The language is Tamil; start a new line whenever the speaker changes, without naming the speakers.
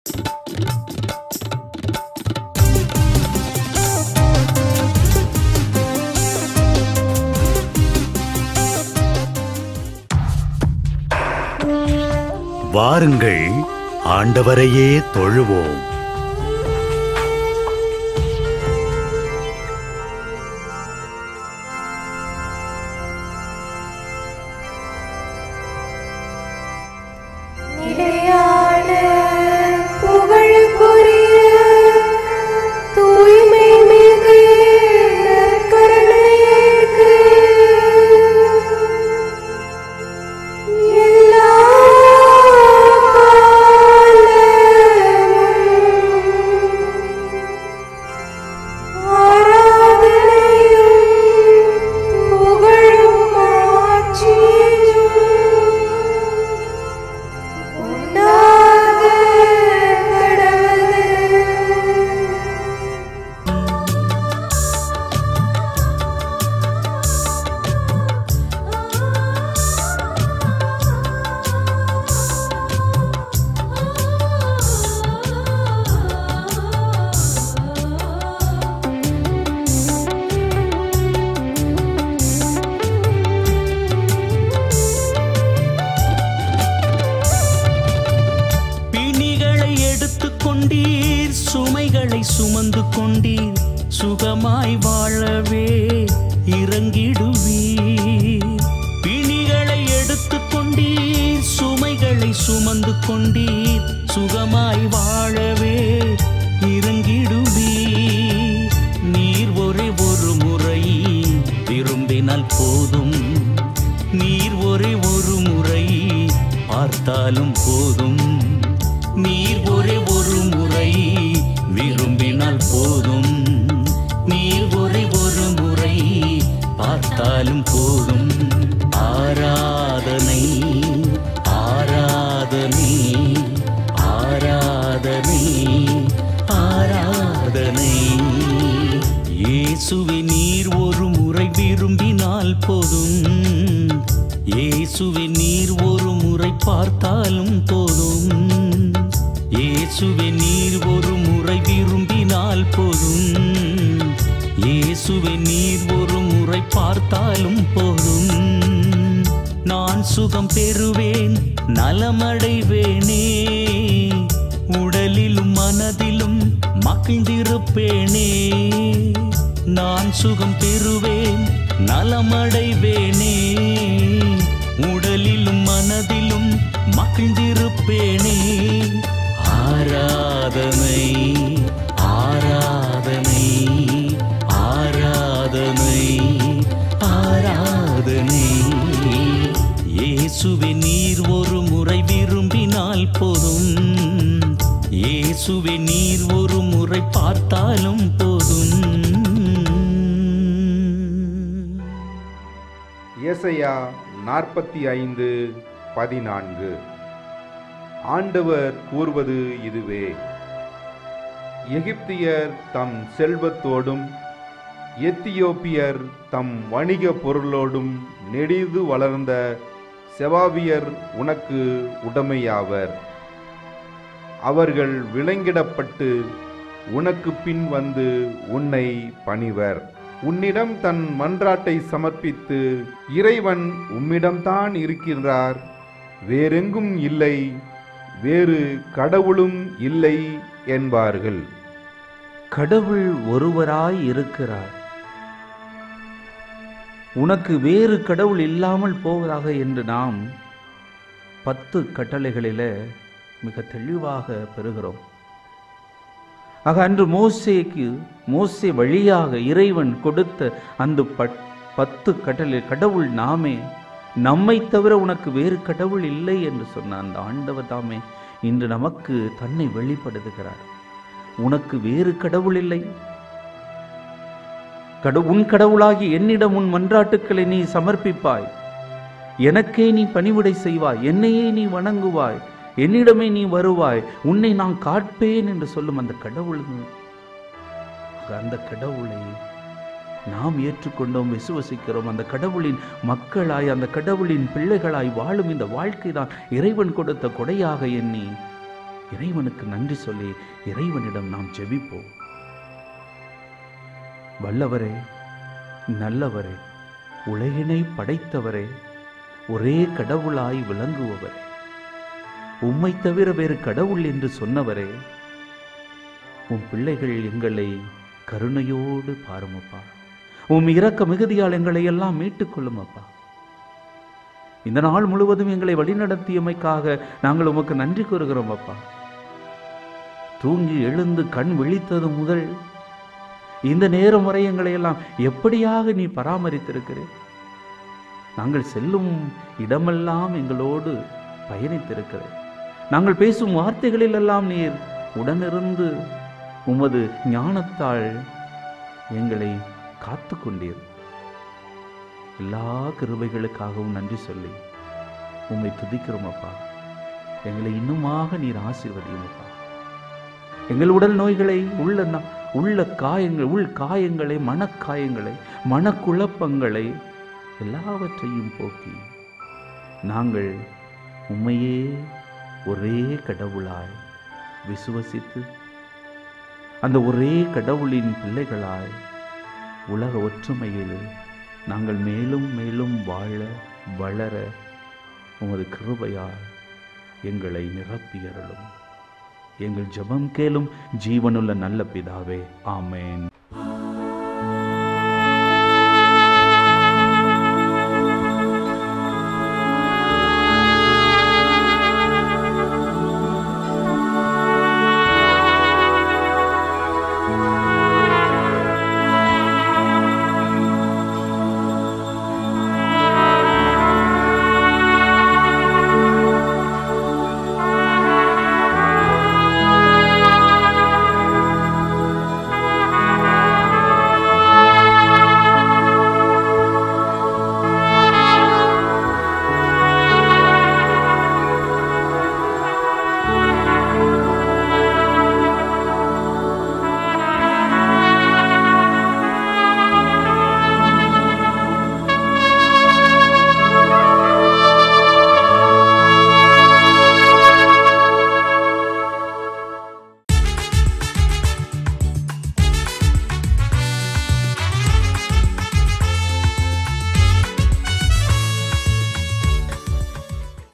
வாருங்கள் ஆண்டவரையே தொழுவோம்
நிலையான புகழுக்குரிய தூய்மை மிகு நற்கருணைக்கு எல்லா காலமும் ஆராதனையும் புகழும் ஆட்சியும் உண்டாக கடவுது
பிணிகளை எடுத்துக் கொண்டீர் சுமைகளை சுமந்து கொண்டீர் சுகமாய் வாழவே இறங்கிடுவீர் பிணிகளை எடுத்துக் கொண்டீர் சுமைகளை சுமந்து கொண்டீர் சுகமாய் வாழவே இறங்கிடுவீர் நீர் ஒரே ஒரு முறை விரும்பினால் போதும் நீர் ஒரே ஒரு முறை பார்த்தாலும் போதும் நீர் ஒரே ஒரு முறை விரும்பினால் போதும் நீர் ஒரே ஒரு முறை பார்த்தாலும் போதும் ஆராதனை ஆராதனை ஆராதனை ஆராதனை இயேசுவே நீர் ஒரு முறை விரும்பினால் போதும் இயேசுவே நீர் ஒரு முறை பார்த்தாலும் போதும் இயேசுவே நீர் ஒரு முறை விரும்பினால் போதும் இயேசுவே நீர் ஒரு முறை பார்த்தாலும் போதும் நான் சுகம் பெறுவேன் நலமடைவேனே உடலிலும் மனதிலும் மகிழ்ந்திருப்பேனே நான் சுகம் பெறுவேன் நலமடைவேனே உடலிலும் மனதிலும் மகிழ்ந்திருப்பேனே ஆராதனை ஆராதனை ஆராதனை ஆராதனை இயேசுவே நீர் ஒரு முறை விரும்பினால் போதும் இயேசுவே நீர் ஒரு முறை பார்த்தாலும் போதும்
ஏசையா நாற்பத்தி ஐந்து பதினான்கு ஆண்டவர் கூறுவது இதுவே எகிப்தியர் தம் செல்வத்தோடும் எத்தியோப்பியர் தம் வணிக பொருளோடும் நெடிது வளர்ந்த செவாவியர் உனக்கு உடைமையாவர் அவர்கள் விலங்கிடப்பட்டு உனக்கு பின் வந்து உன்னை பணிவர் உன்னிடம் தன் மன்றாட்டை சமர்ப்பித்து இறைவன் உம்மிடம்தான் இருக்கின்றார் வேறெங்கும் இல்லை வேறு கடவுளும் இல்லை என்பார்கள்
கடவுள் ஒருவராய் இருக்கிறார் உனக்கு வேறு கடவுள் இல்லாமல் போவதாக என்று நாம் பத்து கட்டளைகளில் மிக தெளிவாக பெறுகிறோம் ஆக அன்று மோசேக்கு மோசே வழியாக இறைவன் கொடுத்த அந்த பட் பத்து கட்டளை கடவுள் நாமே நம்மை தவிர உனக்கு வேறு கடவுள் இல்லை என்று சொன்ன அந்த ஆண்டவர் தாமே இன்று நமக்கு தன்னை வெளிப்படுத்துகிறார் உனக்கு வேறு கடவுள் இல்லை கடு உன் கடவுளாகி என்னிடம் உன் மன்றாட்டுக்களை நீ சமர்ப்பிப்பாய் எனக்கே நீ பணிவிடை செய்வாய் என்னையே நீ வணங்குவாய் என்னிடமே நீ வருவாய் உன்னை நான் காட்பேன் என்று சொல்லும் அந்த கடவுள் அந்த கடவுளை நாம் ஏற்றுக்கொண்டோம் விசுவசிக்கிறோம் அந்த கடவுளின் மக்களாய் அந்த கடவுளின் பிள்ளைகளாய் வாழும் இந்த வாழ்க்கை தான் இறைவன் கொடுத்த கொடையாக எண்ணி இறைவனுக்கு நன்றி சொல்லி இறைவனிடம் நாம் ஜெபிப்போம் வல்லவரே நல்லவரே உலகினை படைத்தவரே ஒரே கடவுளாய் விளங்குபவரே உம்மை தவிர வேறு கடவுள் என்று சொன்னவரே உம் பிள்ளைகள் எங்களை கருணையோடு பாருமப்பா உம் இரக்க மிகுதியால் எங்களை எல்லாம் மீட்டுக் கொள்ளும் அப்பா இந்த நாள் முழுவதும் எங்களை வழிநடத்தியமைக்காக நாங்கள் உமக்கு நன்றி கூறுகிறோம் அப்பா தூங்கி எழுந்து கண் விழித்தது முதல் இந்த நேரம் வரை எங்களை எல்லாம் எப்படியாக நீ பராமரித்திருக்கிறேன் நாங்கள் செல்லும் இடமெல்லாம் எங்களோடு பயணித்திருக்கிறேன் நாங்கள் பேசும் வார்த்தைகளிலெல்லாம் நீர் உடனிருந்து உமது ஞானத்தால் எங்களை காத்து கொண்டீர் எல்லா கிருபைகளுக்காகவும் நன்றி சொல்லி உம்மை துதிக்கிறோம் அப்பா எங்களை இன்னுமாக நீர் ஆசீர்வதியும் அப்பா எங்கள் உடல் நோய்களை உள்ள ந- உள்ள காயங்கள் உள் காயங்களை மனக்காயங்களை மனக்குழப்பங்களை எல்லாவற்றையும் போக்கி நாங்கள் உம்மையே ஒரே கடவுளாய் விசுவசித்து அந்த ஒரே கடவுளின் பிள்ளைகளாய் உலக ஒற்றுமையில் நாங்கள் மேலும் மேலும் வாழ வளர உமது கிருபையால் எங்களை நிரப்பியருளும் எங்கள் ஜெபம் கேளும் ஜீவனுள்ள நல்ல பிதாவே ஆமென்